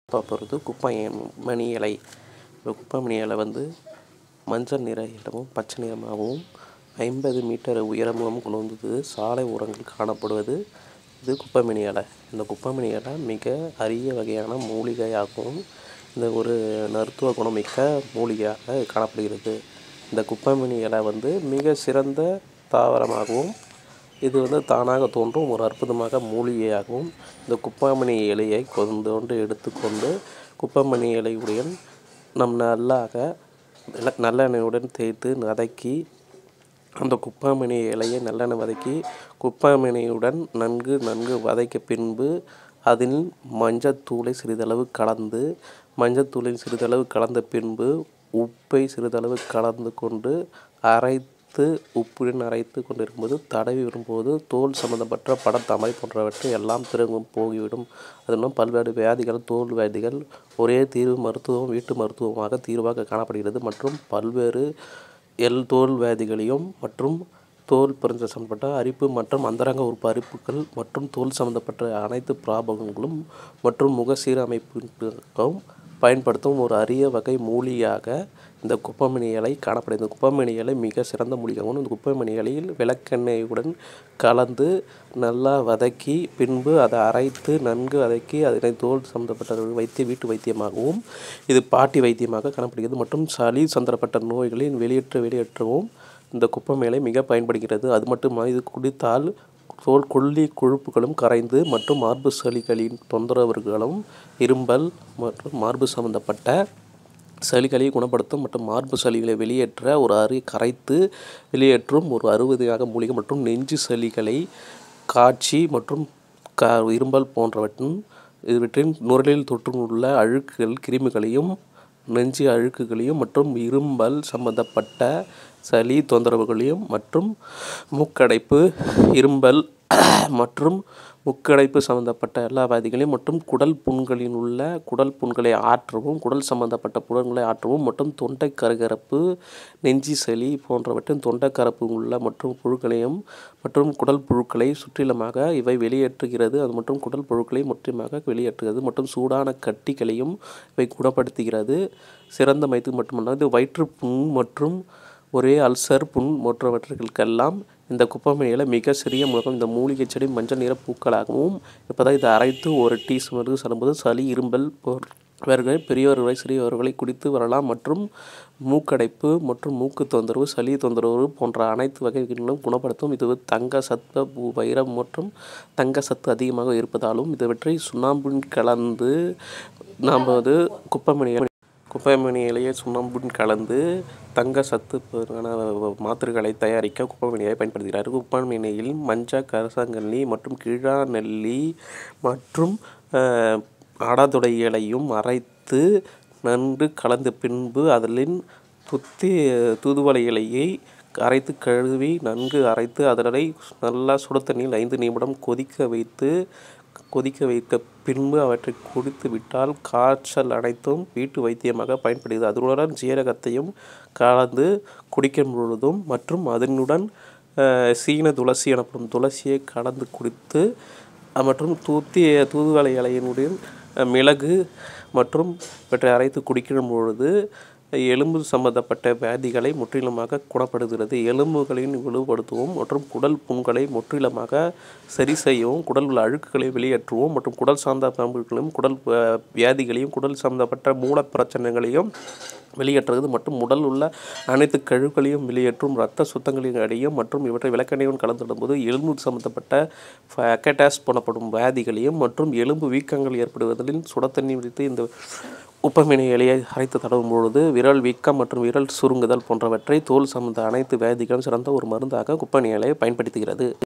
பார்க்க போகிறது குப்பை மணி இலை இந்த குப்பை மணி இலை வந்து மஞ்சள் நிற இடமும் பச்சை நிறமாகவும் ஐம்பது மீட்டர் உயரமும் கொண்டு வந்தது சாலை ஓரங்களில் காணப்படுவது இது குப்பைமேனி இலை இந்த குப்பைமேனி இலை மிக அரிய வகையான மூலிகையாகவும் இந்த ஒரு மருத்துவ குணமிக்க மூலிகையாக காணப்படுகிறது இந்த குப்பைமேனி இலை வந்து மிக சிறந்த தாவரமாகவும் இது வந்து தானாக தோன்றும் ஒரு அற்புதமாக மூலிகையாகவும் இந்த குப்பைமணி இலையை கொஞ்சோண்டு எடுத்துக்கொண்டு குப்பைமணி இலையுடன் நம் நல்லாக நல்ல- நல்லெண்ணெயுடன் தேய்த்து வதக்கி அந்த குப்பைமணி இலையை நல்லெண்ணெய் வதக்கி குப்பைமணியுடன் நன்கு நன்கு வதக்கிய பின்பு அதில் மஞ்சத்தூளை சிறிதளவு கலந்து மஞ்சத்தூளை சிறிதளவு கலந்த பின்பு உப்பை சிறிதளவு கலந்து கொண்டு அரைத்து உப்புடன் அரைத்து கொண்டிருக்கும்போது தடவி வரும்போது தோல் சம்பந்தப்பட்ட படத்தமரை போன்றவற்றை எல்லாம் திரும்பவும் போகிவிடும் அதனும் பல்வேறு வியாதிகள் தோல் வியாதிகள் ஒரே தீர்வு மருத்துவம் வீட்டு மருத்துவமாக தீர்வாக காணப்படுகிறது மற்றும் பல்வேறு எல் தோல் வியாதிகளையும் மற்றும் தோல் பரிஞ்ச சம்பந்தப்பட்ட அரிப்பு மற்றும் அந்தரங்க உறுப்பு அரிப்புகள் மற்றும் தோல் சம்பந்தப்பட்ட அனைத்து பிராபகங்களும் மற்றும் முக சீரமைப்புக்கும் பயன்படுத்தும் ஒரு அரிய வகை மூலிகையாக இந்த குப்பைமணி இலை காணப்படுகிறது இந்த குப்பைமணி இலை மிக சிறந்த மூலிகையாகவும் இந்த குப்பைமணி இலையில் விளக்கெண்ணெயுடன் கலந்து நல்லா வதக்கி பின்பு அதை அரைத்து நன்கு வதக்கி அதனை தோல் சம்பந்தப்பட்ட வைத்திய வீட்டு வைத்தியமாகவும் இது பாட்டி வைத்தியமாக காணப்படுகிறது மற்றும் சளி சம்பந்தப்பட்ட நோய்களின் வெளியேற்ற வெளியேற்றவும் இந்த குப்பை இலை மிக பயன்படுகிறது அது மட்டுமா இது குடித்தால் தோல் கொல்லி கொழுப்புகளும் கரைந்து மற்றும் மார்பு சளிகளின் தொந்தரவுகளும் இரும்பல் மற்றும் மார்பு சம்பந்தப்பட்ட சளிகளை குணப்படுத்தும் மற்றும் மார்பு சளிகளை வெளியேற்ற ஒரு அரி கரைத்து வெளியேற்றும் ஒரு அறுபதாக மூலிகை மற்றும் நெஞ்சு சளிகளை காய்ச்சி மற்றும் க இரும்பல் போன்றவற்றின் இவற்றின் நுரலில் தொற்றுள்ள அழுக்குகள் கிருமிகளையும் நெஞ்சு அழுக்குகளையும் மற்றும் இரும்பல் சம்பந்தப்பட்ட சளி தொந்தரவுகளையும் மற்றும் மூக்கடைப்பு இரும்பல் மற்றும் முக்கடைப்பு சம்பந்தப்பட்ட எல்லா வியாதிகளையும் மற்றும் குடல் புண்களில் உள்ள குடல் புண்களை ஆற்றவும் குடல் சம்பந்தப்பட்ட புண்களை ஆற்றவும் மற்றும் தொண்டை கரகரப்பு நெஞ்சி சளி போன்றவற்றின் தொண்டை கரப்பு உள்ள மற்றும் புழுக்களையும் மற்றும் குடல் புழுக்களை சுற்றிலுமாக இவை வெளியேற்றுகிறது அது மற்றும் குடல் புழுக்களை முற்றிலுமாக வெளியேற்றுகிறது மற்றும் சூடான கட்டிகளையும் இவை குணப்படுத்துகிறது சிறந்த மைத்து மட்டுமல்லாது வயிற்றுப்புண் மற்றும் ஒரே அல்சர் புண் போன்றவற்றுக்கெல்லாம் இந்த குப்பைமணியில் மிக சிறிய முகம் இந்த மூலிகை செடி மஞ்சள் நிற பூக்களாகவும் இப்போதான் இதை அரைத்து ஒரு டீஸ்பூனுக்கு செல்லும்போது சளி இரும்பல் போன்றவர்களை பெரியவர்களை சிறியவர்களை குடித்து வரலாம் மற்றும் மூக்கடைப்பு மற்றும் மூக்கு தொந்தரவு சளி தொந்தரவு போன்ற அனைத்து வகைகளிலும் குணப்படுத்தும் இது தங்க சத்த பூ வைரம் மற்றும் தங்க சத்து அதிகமாக இருப்பதாலும் இதுவற்றை சுண்ணாம்புன் கலந்து நாம் வந்து குப்பைமணி குப்பைமணி இலையை சுண்ணாம்புடன் கலந்து தங்க சத்து பெறான மாத்திரைகளை தயாரிக்க குப்பைமணியை பயன்படுத்துகிறார் குப்பைமணியில் மஞ்சள் கரசங்கல்லி மற்றும் கிழா நெல்லி மற்றும் அஹ், ஆடாதொடை இலையும் அரைத்து நன்கு கலந்த பின்பு அதில் துத்தி தூதுவளை இலையை அரைத்து கழுவி நன்கு அரைத்து அதனை நல்லா சுடு தண்ணியில் ஐந்து நிமிடம் கொதிக்க வைத்து கொதிக்க வைத்த பின்பு அவற்றை குடித்து விட்டால் காய்ச்சல் அனைத்தும் வீட்டு வைத்தியமாக பயன்படுகிறது அதனுடன் ஜீரகத்தையும் கலந்து குடிக்கும் பொழுதும் மற்றும் அதனுடன் அஹ், சீன துளசி எனப்படும் துளசியை கலந்து குடித்து அஹ், மற்றும் தூத்தி தூதுவளை இலையினுடன் அஹ், மிளகு மற்றும் இவற்றை அரைத்து குடிக்கும் பொழுது எலும்பு சம்பந்தப்பட்ட வியாதிகளை முற்றிலுமாக குணப்படுத்துகிறது எலும்புகளின் வலுப்படுத்தவும் மற்றும் குடல் புண்களை முற்றிலுமாக சரி செய்யவும் குடல் உள்ள அழுக்குகளை வெளியேற்றவும் மற்றும் குடல் சார்ந்த பண்புகளையும் குடல் அஹ், வியாதிகளையும் குடல் சம்பந்தப்பட்ட மூல பிரச்சனைகளையும் வெளியேற்றுவது மற்றும் உடல் உள்ள அனைத்து கழிவுகளையும் வெளியேற்றும் இரத்த சுத்தங்களின் அடையும் மற்றும் இவற்றை விளக்கெண்ணையுடன் கலந்துடும்போது எலும்பு சம்பந்தப்பட்ட ஃபேக்கட்டாஸ் போனப்படும் வியாதிகளையும் மற்றும் எலும்பு வீக்கங்கள் ஏற்படுவதில் சுடத்தண்ணி விடுத்து இந்த உப்பமினி இலையை அரைத்து தடவும் பொழுது விரல் வீக்கம் மற்றும் விரல் சுருங்குதல் போன்றவற்றை தோல் சம்பந்த அனைத்து வியாதிகளும் சிறந்த ஒரு மருந்தாக குப்பமணி இலையை பயன்படுத்துகிறது